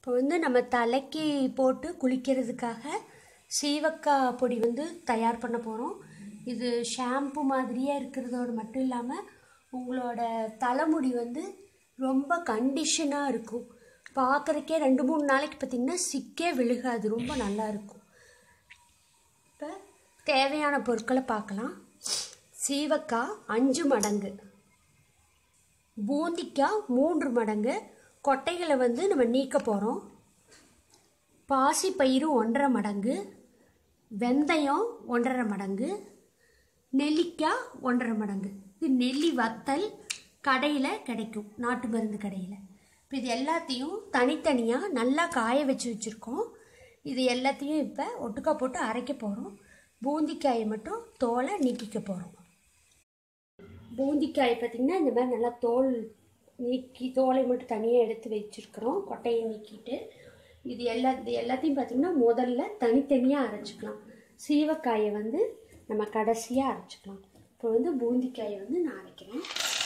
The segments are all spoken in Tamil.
இப்போ வந்து நம்ம தலைக்கு போட்டு குளிக்கிறதுக்காக சீவக்காய் பொடி வந்து தயார் பண்ண போகிறோம் இது ஷாம்பு மாதிரியே இருக்கிறதோடு மட்டும் இல்லாமல் உங்களோட தலைமுடி வந்து ரொம்ப கண்டிஷனாக இருக்கும் பார்க்குறக்கே ரெண்டு மூணு நாளைக்கு பார்த்திங்கன்னா சிக்கே விழுகாது ரொம்ப நல்லா இருக்கும் இப்போ தேவையான பொருட்களை பார்க்கலாம் சீவக்காய் அஞ்சு மடங்கு பூந்திக்காய் மூன்று மடங்கு கொட்டைகளை வந்து நம்ம நீக்க போகிறோம் பாசிப்பயிறு ஒன்றரை மடங்கு வெந்தயம் ஒன்றரை மடங்கு நெல்லிக்காய் ஒன்றரை மடங்கு இது நெல்லி வத்தல் கடையில் கிடைக்கும் நாட்டு மருந்து கடையில் இப்போ இது எல்லாத்தையும் தனித்தனியாக நல்லா காய வச்சு வச்சுருக்கோம் இது எல்லாத்தையும் இப்போ ஒட்டுக்கா போட்டு அரைக்க போகிறோம் பூந்திக்காயை மட்டும் தோலை நீக்கிக்க போகிறோம் பூந்திக்காய் பார்த்திங்கன்னா இந்த மாதிரி நல்லா தோல் நீக்கி தோலை மட்டும் தனியாக எடுத்து வச்சுருக்குறோம் கொட்டையை நீக்கிட்டு இது எல்லா இது எல்லாத்தையும் பார்த்திங்கன்னா முதல்ல தனித்தனியாக அரைச்சிக்கலாம் சீவக்காயை வந்து நம்ம கடைசியாக அரைச்சிக்கலாம் இப்போ வந்து பூந்திக்காயை வந்து நான் அரைக்கிறேன்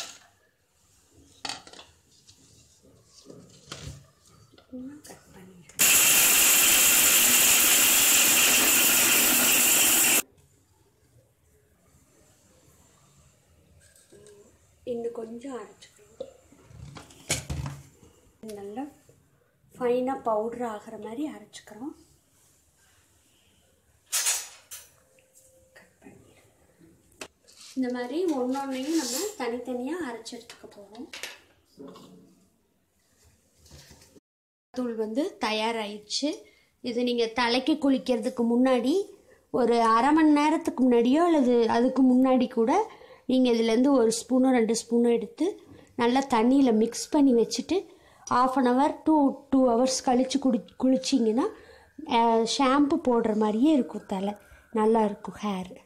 கட் பண்ணிடுறேன் இன்னும் கொஞ்சம் அரைச்சிக்கணும் நல்லா ஃபைனாக பவுட்ரு ஆகிற மாதிரி அரைச்சிக்கிறோம் கட் பண்ணிடுறேன் இந்த மாதிரி ஒன்றொன்றையும் நம்ம தனித்தனியாக அரைச்சி எடுத்துக்க போகிறோம் தூள் வந்து தயாராகிடுச்சு இது நீங்கள் தலைக்கு குளிக்கிறதுக்கு முன்னாடி ஒரு அரை மணி நேரத்துக்கு முன்னாடியோ அல்லது அதுக்கு முன்னாடி கூட நீங்கள் இதுலேருந்து ஒரு ஸ்பூனோ ரெண்டு ஸ்பூனோ எடுத்து நல்லா தண்ணியில் மிக்ஸ் பண்ணி வச்சுட்டு half an hour to two hours கழித்து குடி குளிச்சிங்கன்னா ஷாம்பு போடுற மாதிரியே இருக்கும் தலை நல்லா இருக்கும் ஹேர்